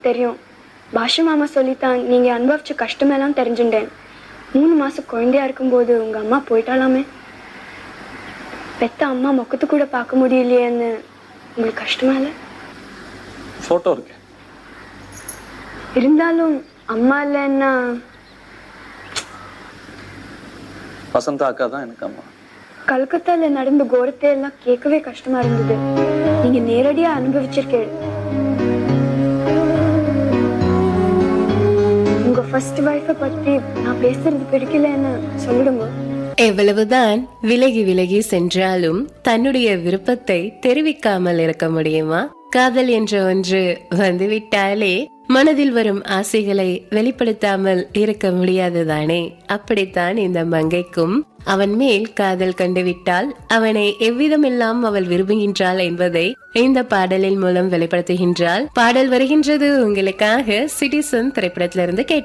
தெரியும் பாஷு மாமா சொல்லித்தான் நீங்க அனுபவிச்ச கஷ்டமெல்லாம் தெரிஞ்சுட்டேன் மூணு மாசம் குழந்தையா இருக்கும்போது உங்க அம்மா போயிட்டாலாமே பெத்த அம்மா முகத்து கூட பார்க்க முடியலையேன்னு உங்களுக்கு கஷ்டமா இல்லை ஃபோட்டோ இருக்கு இருந்தாலும் அம்மா இல்லைன்னா வசந்தா அக்கா தான் எனக்கு அம்மா கல்கத்தால நடந்த கோரத்தை எல்லாம் கேட்கவே கஷ்டமா இருந்தது நீங்க நேரடியா அனுபவிச்சிருக்கேன் உங்க ஃபர்ஸ்ட் வைஃபை பத்தி நான் பேசுறது பிடிக்கலன்னு சொல்லிடுங்க எவ்வளவுதான் விலகி விலகி சென்றாலும் தன்னுடைய விருப்பத்தை தெரிவிக்காமல் இருக்க முடியுமா காதல் என்ற ஒன்று வந்துவிட்டாலே மனதில் வரும் ஆசைகளை வெளிப்படுத்தாமல் இருக்க முடியாதுதானே அப்படித்தான் இந்த மங்கைக்கும் அவன் மேல் காதல் கண்டுவிட்டால் அவனை எவ்விதமெல்லாம் அவள் விரும்புகின்றாள் என்பதை இந்த பாடலின் மூலம் வெளிப்படுத்துகின்றாள் பாடல் வருகின்றது உங்களுக்காக சிட்டிசன் திரைப்படத்திலிருந்து கேட்டு